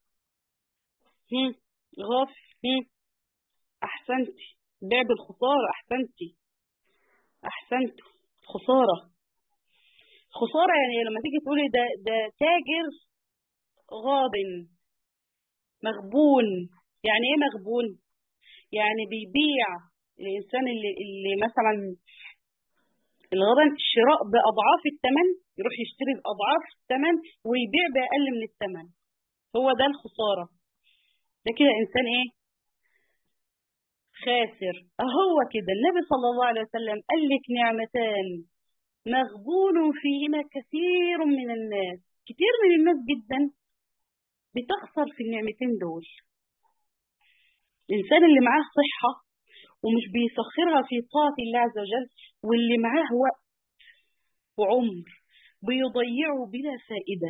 هم غاف هم احسنتي بيع بالخسارة احسنتي احسنت خسارة خسارة يعني لما تيجي تقولي ده ده تاجر غابن مغبون يعني ايه مغبون يعني بيبيع الانسان اللي اللي مثلا الغبن الشراء باضعاف الثمن يروح يشتري باضعاف الثمن ويبيع باقل من الثمن هو ده الخسارة ده كده انسان ايه خاسر هو كده النبي صلى الله عليه وسلم قال لك نعمتان مغبون فيهما كثير من الناس كتير من الناس جدا بتخسر في النعمتين دول الإنسان اللي معاه صحة ومش بيسخرها في طاعة الله عز وجل واللي معاه وقت وعمر بيضيعه بلا فائدة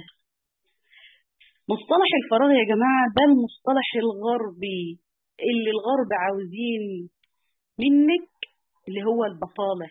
مصطلح الفراغ يا جماعة ده المصطلح الغربي اللي الغرب عاوزين منك اللي هو البطالة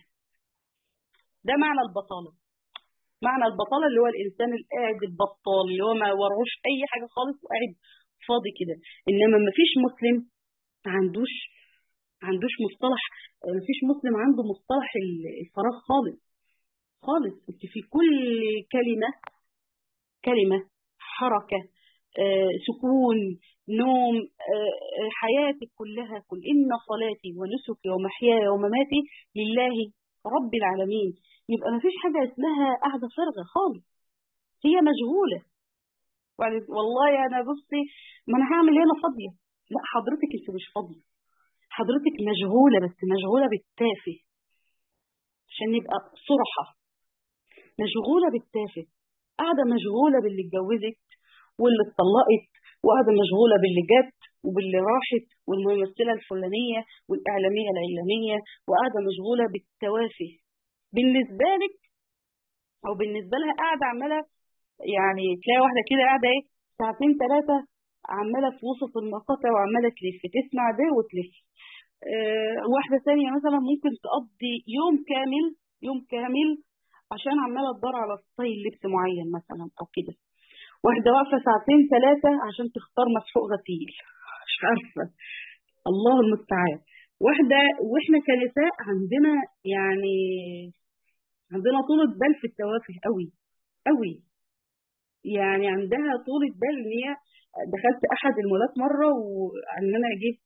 ده معنى البطالة معنى البطالة اللي هو الإنسان القاعد البطال اللي هو ما وروش أي حاجة خالص وقاعد فاضي كده إنما ما فيش مسلم ما عندوش ما عندوش مصطلح ما فيش مسلم عنده مصطلح الفراغ خالص خالص انت في كل كلمة كلمة حركة آه، سكون نوم آه، حياتك كلها كل إن صلاتي ونسكي ومحياي ومماتي لله رب العالمين يبقى ما فيش حاجة اسمها قاعدة فارغة خالص هي مشغولة والله أنا بصي ما أنا هعمل هنا فاضية لا حضرتك أنت مش فاضية حضرتك مشغولة بس مشغولة بالتافه عشان نبقى صرحة مشغولة بالتافه قاعدة مشغولة باللي اتجوزت واللي اتطلقت وقاعدة مشغولة باللي جت وباللي راحت والممثلة الفلانية والإعلامية العلانية وقاعدة مشغولة بالتوافه بالنسبة لك أو بالنسبة لها قاعدة عمالة يعني تلاقي واحدة كده قاعدة إيه ساعتين ثلاثة عمالة في وسط المقاطع وعمالة تلف تسمع ده وتلف أه واحدة ثانية مثلا ممكن تقضي يوم كامل يوم كامل عشان عمالة تدور على ستايل لبس معين مثلا أو كده واحدة واقفة ساعتين ثلاثة عشان تختار مسحوق غسيل مش عارفة الله المستعان واحدة واحنا كنساء عندنا يعني عندنا طولة بال في التوافه قوي قوي يعني عندها طولة بال ان هي دخلت احد المولات مرة وان انا جيت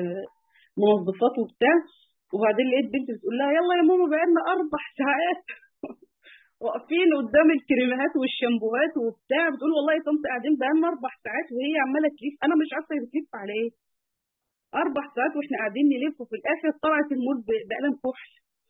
منظفات وبتاع وبعدين لقيت بنت بتقول لها يلا يا ماما بقالنا اربع ساعات واقفين قدام الكريمات والشامبوهات وبتاع بتقول والله يا طنط قاعدين بقالنا اربع ساعات وهي عماله تلف انا مش عارفه هي بتلف على ايه اربع ساعات واحنا قاعدين نلف وفي الاخر طلعت المول بقلم كحل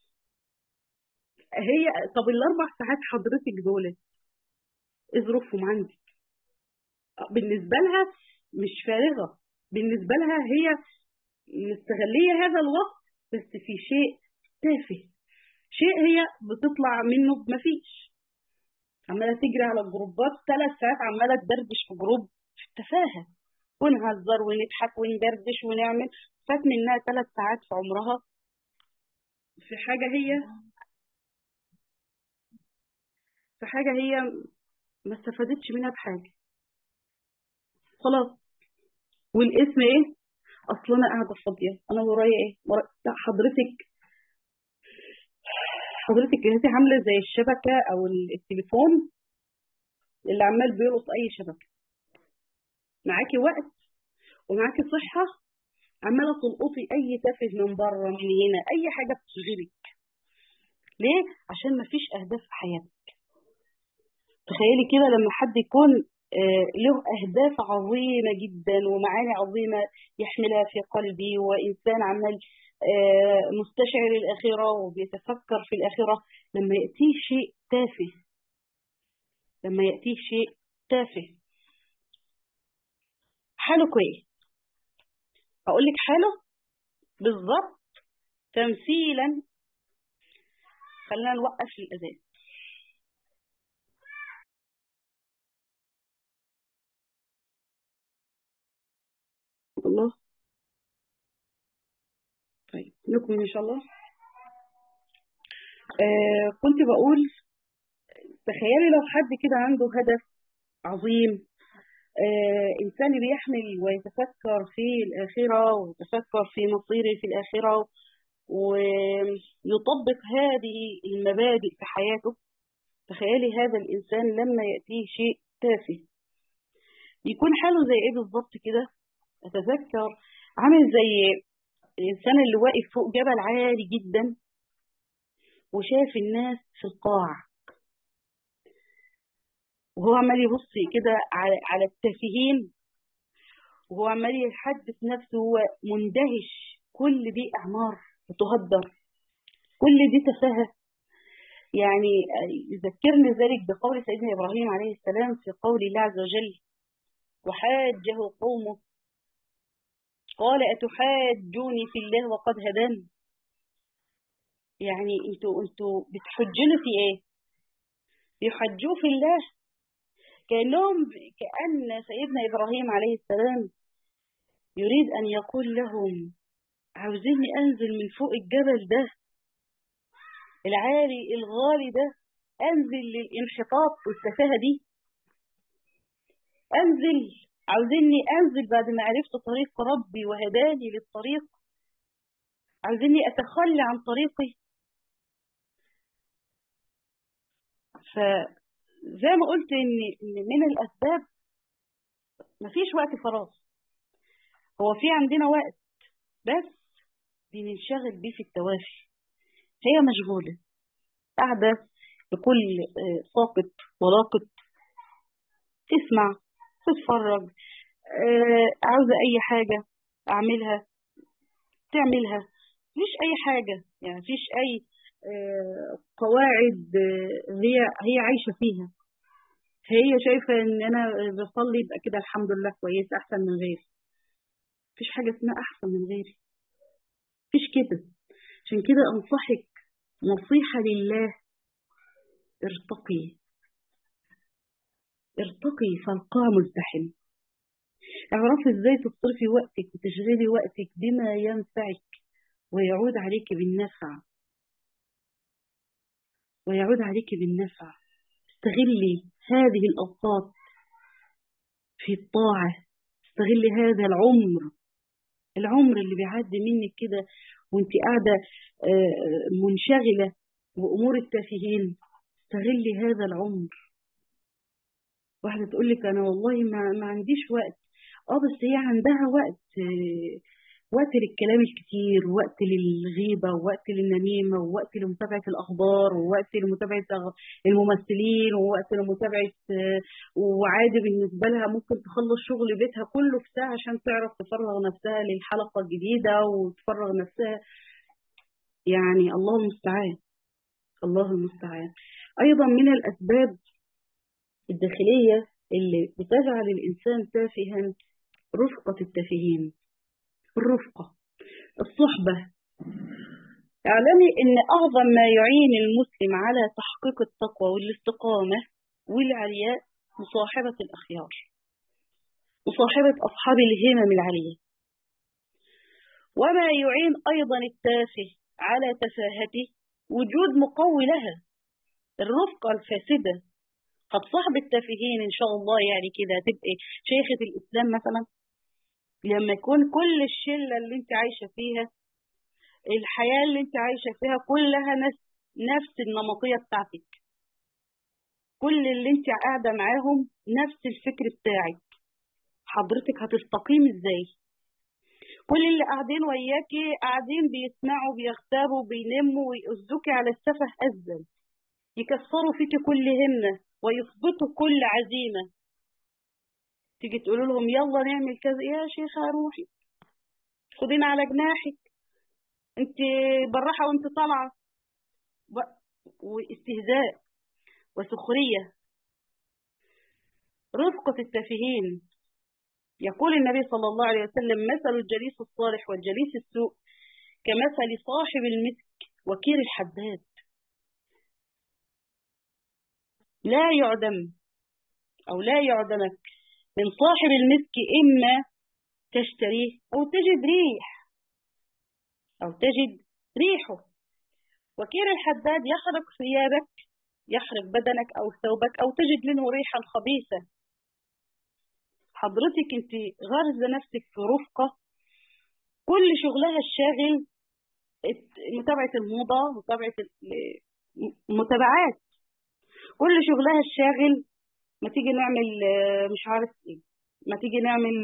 هي طب الاربع ساعات حضرتك دول ايه ظروفهم عندك بالنسبه لها مش فارغه بالنسبه لها هي مستغليه هذا الوقت بس في شيء تافه شيء هي بتطلع منه مفيش عمالة تجري على الجروبات ثلاث ساعات عمالة تدردش في جروب في التفاهة ونهزر ونضحك وندردش ونعمل فات منها ثلاث ساعات في عمرها في حاجة هي في حاجة هي ما استفادتش منها بحاجة خلاص والاسم ايه اصل انا قاعدة فاضية انا ورايا ايه ورا... لا حضرتك حضرتك دي عاملة زي الشبكة أو التليفون اللي عمال بيلقط أي شبكة معاكي وقت ومعاكي صحة عمالة تلقطي أي تافه من بره من هنا أي حاجة بتشغلك ليه؟ عشان مفيش أهداف في حياتك تخيلي كده لما حد يكون آه، له أهداف عظيمة جدا ومعاني عظيمة يحملها في قلبي وإنسان عمال آه، مستشعر الآخرة وبيتفكر في الآخرة لما يأتيه شيء تافه لما يأتيه شيء تافه حاله كويس أقول لك حاله بالظبط تمثيلا خلينا نوقف الأذان الله طيب نكمل إن شاء الله آه كنت بقول تخيلي لو حد كده عنده هدف عظيم آه إنسان بيحمل ويتفكر في الآخرة ويتفكر في مصيره في الآخرة ويطبق هذه المبادئ في حياته تخيلي هذا الإنسان لما يأتيه شيء تافه يكون حاله زي إيه بالظبط كده أتذكر عامل زي الإنسان اللي واقف فوق جبل عالي جدا وشاف الناس في القاع وهو عمال يبص كده على على التافهين وهو عمال يحدث نفسه هو مندهش كل دي أعمار بتهدر كل دي تفاهة يعني يذكرني ذلك بقول سيدنا إبراهيم عليه السلام في قول الله عز وجل وحاجه قومه قال أتحاجوني في الله وقد هدان يعني انتوا انتوا بتحجوني في ايه يحجوه في الله كأنهم كأن سيدنا إبراهيم عليه السلام يريد أن يقول لهم عاوزيني أنزل من فوق الجبل ده العالي الغالي ده أنزل للانحطاط والتفاهة دي أنزل عاوزيني أنزل بعد ما عرفت طريق ربي وهداني للطريق عاوزيني أتخلى عن طريقي فزي ما قلت إن من الأسباب مفيش وقت فراغ هو في عندنا وقت بس بننشغل بيه في التوافي هي مشغولة قاعدة بكل ساقط ولاقط تسمع تتفرج عاوزة أي حاجة أعملها تعملها مفيش أي حاجة يعني مفيش أي قواعد هي هي عايشة فيها هي شايفة إن أنا بصلي يبقى كده الحمد لله كويس أحسن من غيري مفيش حاجة اسمها أحسن من غيري مفيش كده عشان كده أنصحك نصيحة لله ارتقي ارتقي فالقاع مزدحم اعرفي ازاي تصرفي وقتك وتشغلي وقتك بما ينفعك ويعود عليك بالنفع ويعود عليك بالنفع استغلي هذه الأوقات في الطاعة استغلي هذا العمر العمر اللي بيعدي منك كده وانت قاعدة منشغلة بأمور التافهين استغلي هذا العمر واحدة تقول لك أنا والله ما, ما عنديش وقت اه بس هي عندها وقت وقت للكلام الكتير ووقت للغيبة ووقت للنميمة ووقت لمتابعة الأخبار ووقت لمتابعة الممثلين ووقت لمتابعة وعادي بالنسبة لها ممكن تخلص شغل بيتها كله في ساعة عشان تعرف تفرغ نفسها للحلقة الجديدة وتفرغ نفسها يعني الله المستعان الله المستعان أيضا من الأسباب الداخلية اللي بتجعل الإنسان تافها رفقة التافهين الرفقة الصحبة اعلمي ان اعظم ما يعين المسلم على تحقيق التقوى والاستقامة والعلياء مصاحبة الاخيار مصاحبة اصحاب الهمم العالية وما يعين ايضا التافه على تفاهته وجود مقوي لها الرفقة الفاسدة قد صاحب التافهين ان شاء الله يعني كده تبقى شيخة الاسلام مثلا لما يكون كل الشلة اللي انت عايشة فيها الحياة اللي انت عايشة فيها كلها ناس نفس النمطية بتاعتك كل اللي انت قاعدة معاهم نفس الفكر بتاعك حضرتك هتستقيم ازاي كل اللي قاعدين وياكي قاعدين بيسمعوا بيغتابوا بينموا ويؤذوكي على السفه أزل يكسروا فيكي كل همة ويثبتوا كل عزيمة تيجي تقول لهم يلا نعمل كذا يا شيخة روحي خدينا على جناحك انت بالراحة وانت طالعة واستهزاء وسخرية رفقة التافهين يقول النبي صلى الله عليه وسلم مثل الجليس الصالح والجليس السوء كمثل صاحب المسك وكير الحداد لا يعدم أو لا يعدمك من صاحب المسك إما تشتريه أو تجد ريح أو تجد ريحه وكير الحداد يحرق ثيابك يحرق بدنك أو ثوبك أو تجد منه ريحا خبيثة حضرتك انت غارزة نفسك في رفقة كل شغلها الشاغل متابعة الموضة متابعة متابعات كل شغلها الشاغل ما تيجي نعمل مش عارف ايه ما تيجي نعمل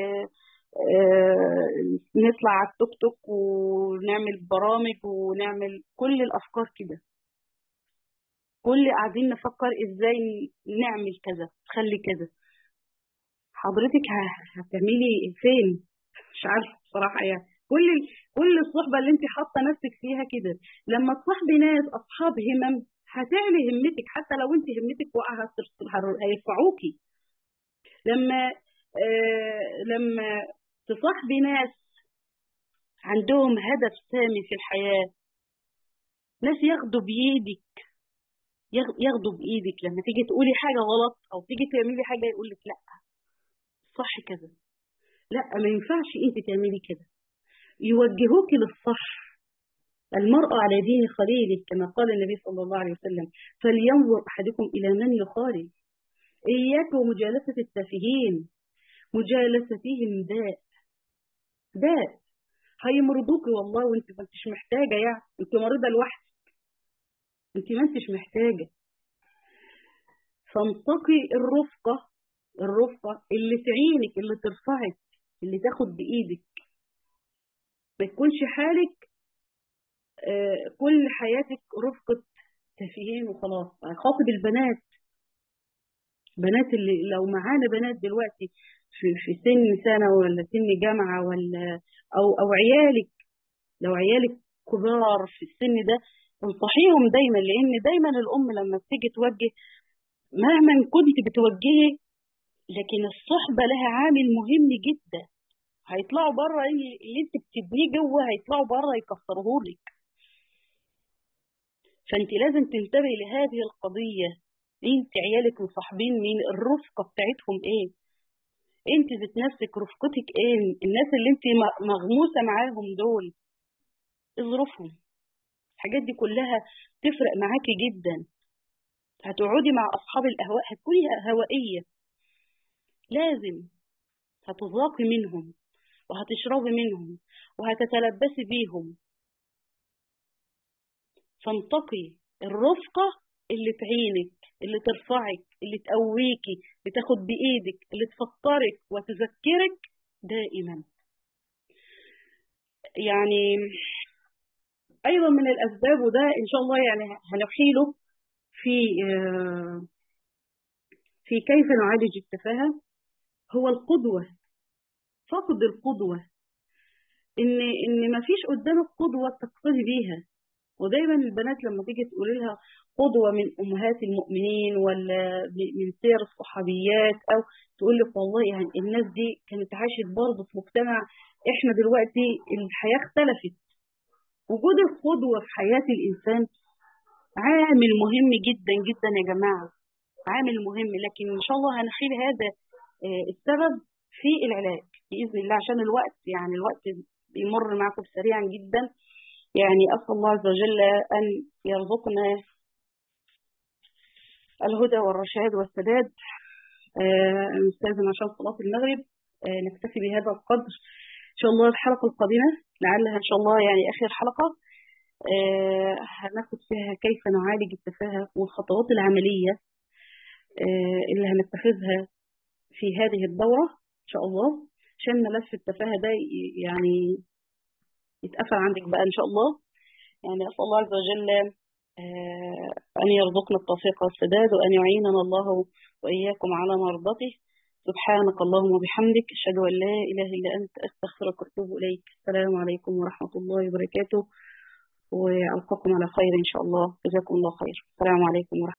نطلع على التوك توك ونعمل برامج ونعمل كل الافكار كده كل قاعدين نفكر ازاي نعمل كذا تخلي كذا حضرتك هتعملي فين مش عارفه بصراحه يعني كل كل الصحبه اللي انت حاطه نفسك فيها كده لما تصاحبي ناس اصحاب همم هتعلي همتك حتى لو انت همتك واقعه هيرفعوكي لما آه لما تصاحبي ناس عندهم هدف سامي في الحياه ناس ياخدوا بايدك ياخدوا بايدك لما تيجي تقولي حاجه غلط او تيجي تعملي حاجه يقول لك لا صح كذا لا ما ينفعش انت تعملي كده يوجهوك للصح المرء على دين خليله كما قال النبي صلى الله عليه وسلم فلينظر احدكم الى من يخالل اياك ومجالسه التافهين مجالستهم داء داء هيمرضوك والله وانت ما انتش محتاجه يعني انت مريضه لوحدك انت ما انتش محتاجه فانتقي الرفقه الرفقة اللي تعينك اللي ترفعك اللي تاخد بإيدك ما يكونش حالك آه كل حياتك رفقة تافهين وخلاص خاطب البنات بنات اللي لو معانا بنات دلوقتي في, في سن سنة ولا سن جامعة ولا أو أو عيالك لو عيالك كبار في السن ده انصحيهم دايما لأن دايما الأم لما بتيجي توجه مهما كنت بتوجهي لكن الصحبة لها عامل مهم جدا هيطلعوا بره اللي انت بتبنيه جوه هيطلعوا بره يكسروه لك فانت لازم تنتبهي لهذه القضية انت عيالك مصاحبين مين الرفقة بتاعتهم ايه انت ذات نفسك رفقتك ايه الناس اللي انت مغموسة معاهم دول اظروفهم الحاجات دي كلها تفرق معاكي جدا هتقعدي مع اصحاب الاهواء هتكوني هوائيه لازم هتذاقي منهم وهتشربي منهم وهتتلبسي بيهم فانتقي الرفقة اللي تعينك اللي ترفعك اللي تقويكي اللي تاخد بإيدك اللي تفكرك وتذكرك دائما يعني أيضا من الأسباب وده إن شاء الله يعني هنحيله في في كيف نعالج التفاهة هو القدوة فقد القدوة إن إن ما فيش قدامك قدوة تقتدي بيها ودايما البنات لما تيجي تقول لها قدوة من أمهات المؤمنين ولا من سير الصحابيات أو تقول لك والله يعني الناس دي كانت عاشت برضه في مجتمع إحنا دلوقتي الحياة اختلفت وجود القدوة في حياة الإنسان عامل مهم جدا جدا يا جماعة عامل مهم لكن إن شاء الله هنخيل هذا السبب في العلاج بإذن الله عشان الوقت يعني الوقت بيمر معكم سريعا جدا يعني أسأل الله عز وجل أن يرزقنا الهدى والرشاد والسداد نستاذن عشان صلاة المغرب نكتفي بهذا القدر إن شاء الله الحلقة القادمة لعلها إن شاء الله يعني آخر حلقة آه، هناخد فيها كيف نعالج التفاهة والخطوات العملية آه، اللي هنتخذها في هذه الدورة إن شاء الله عشان ملف التفاهة ده ي- يعني يتقفل عندك بقى إن شاء الله يعني أسأل الله عز وجل آه، أن يرزقنا التوفيق والسداد وأن يعيننا الله وإياكم على مرضته سبحانك اللهم وبحمدك أشهد أن لا إله إلا أنت أستغفرك وأتوب إليك السلام عليكم ورحمة الله وبركاته وألقاكم على خير إن شاء الله جزاكم الله خير السلام عليكم ورحمة الله